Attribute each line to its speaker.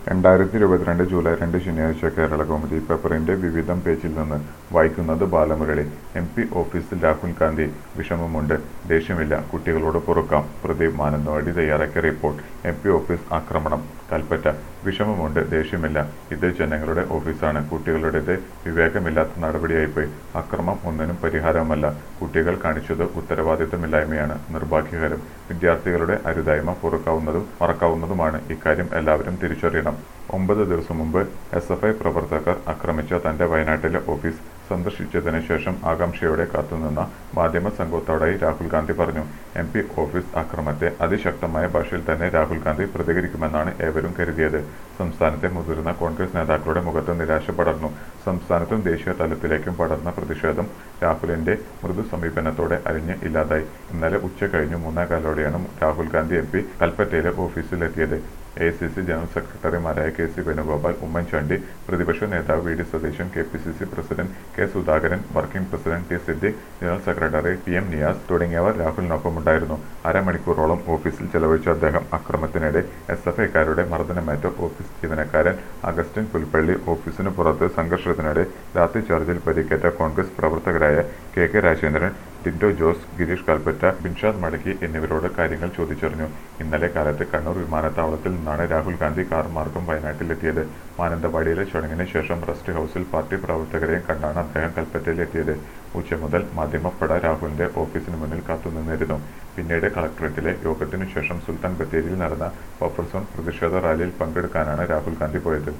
Speaker 1: രണ്ടായിരത്തി ഇരുപത്തിരണ്ട് ജൂലൈ രണ്ട് ശനിയാഴ്ച കേരള കൗമുദി പേപ്പറിന്റെ വിവിധം പേജിൽ നിന്ന് വായിക്കുന്നത് ബാലമുരളി എം പി ഓഫീസിൽ രാഹുൽ ഗാന്ധി വിഷമമുണ്ട് ദേഷ്യമില്ല കുട്ടികളോട് പൊറുക്കാം പ്രദീപ് മാനന്തവാടി തയ്യാറാക്കിയ റിപ്പോർട്ട് എം പി ഓഫീസ് ആക്രമണം കൽപ്പറ്റ വിഷമമുണ്ട് ദേഷ്യമില്ല ഇത് ജനങ്ങളുടെ ഓഫീസാണ് കുട്ടികളുടേത് വിവേകമില്ലാത്ത നടപടിയായിപ്പോയി അക്രമം ഒന്നിനും പരിഹാരമല്ല കുട്ടികൾ കാണിച്ചത് ഉത്തരവാദിത്തമില്ലായ്മയാണ് നിർഭാഗ്യകരം വിദ്യാർത്ഥികളുടെ അരുതായ്മ പൊറുക്കാവുന്നതും മറക്കാവുന്നതുമാണ് ഇക്കാര്യം എല്ലാവരും തിരിച്ചറിയണം ഒമ്പത് ദിവസം മുമ്പ് എസ് എഫ് ഐ പ്രവർത്തകർ ആക്രമിച്ച തന്റെ വയനാട്ടിലെ ഓഫീസ് സന്ദർശിച്ചതിന് ശേഷം ആകാംക്ഷയോടെ കാത്തുനിന്ന മാധ്യമ സംഘത്തോടായി രാഹുൽ ഗാന്ധി പറഞ്ഞു എം പി ഓഫീസ് ആക്രമത്തെ അതിശക്തമായ ഭാഷയിൽ തന്നെ രാഹുൽ ഗാന്ധി പ്രതികരിക്കുമെന്നാണ് ഏവരും കരുതിയത് സംസ്ഥാനത്തെ മുതിർന്ന കോൺഗ്രസ് നേതാക്കളുടെ മുഖത്ത് നിരാശ പടർന്നു സംസ്ഥാനത്തും ദേശീയ തലത്തിലേക്കും പടർന്ന പ്രതിഷേധം രാഹുലിന്റെ മൃദു സമീപനത്തോടെ അരിഞ്ഞ് ഇല്ലാതായി ഇന്നലെ ഉച്ച കഴിഞ്ഞു മൂന്നേകാലോടെയാണ് രാഹുൽ ഗാന്ധി എം പി കൽപ്പറ്റയിലെ ഓഫീസിലെത്തിയത് എ സി സി ജനറൽ സെക്രട്ടറിമാരായ കെ സി വേണുഗോപാൽ ഉമ്മൻചാണ്ടി പ്രതിപക്ഷ നേതാവ് V D Satheesan K P C C president K Sudhakaran working president T Siddique general secretary P M Niyas തുടങ്ങിയവർ രാഹുലിനൊപ്പമുണ്ടായിരുന്നു അരമണിക്കൂറോളം ഓഫീസിൽ ചെലവഴിച്ച അദ്ദേഹം അക്രമത്തിനിടെ എസ് എഫ് ഐക്കാരുടെ മർദ്ദനമേറ്റ ഓഫീസ് ജീവനക്കാരൻ അഗസ്റ്റിൻ പുൽപ്പള്ളി ഓഫീസിന് പുറത്ത് സംഘർഷത്തിനിടെ ലാത്തിചാർജിൽ പരിക്കേറ്റ കോൺഗ്രസ് പ്രവർത്തകരായ കെ കെ രാജേന്ദ്രൻ ടിൻഡോ ജോസ് ഗിരീഷ് കൽപ്പറ്റ ബിൻഷാദ് മടക്കി എന്നിവരോട് കാര്യങ്ങൾ ചോദിച്ചറിഞ്ഞു ഇന്നലെ കാലത്ത് കണ്ണൂർ വിമാനത്താവളത്തിൽ നിന്നാണ് രാഹുൽ ഗാന്ധി കാർ മാർഗം വയനാട്ടിലെത്തിയത് മാനന്തവാടിയിലെ ചടങ്ങിന് ശേഷം റെസ്റ്റ് ഹൌസിൽ പാർട്ടി പ്രവർത്തകരെയും കണ്ടാണ് അദ്ദേഹം കൽപ്പറ്റയിലെത്തിയത് ഉച്ച മുതൽ മാധ്യമപ്പട രാഹുലിന്റെ ഓഫീസിന് മുന്നിൽ കാത്തുനിന്നിരുന്നു പിന്നീട് കളക്ടറേറ്റിലെ യോഗത്തിനു ശേഷം സുൽത്താൻ ബത്തേരിയിൽ നടന്ന ബഫർ സോൺ പ്രതിഷേധ റാലിയിൽ പങ്കെടുക്കാനാണ് രാഹുൽ ഗാന്ധി പോയത്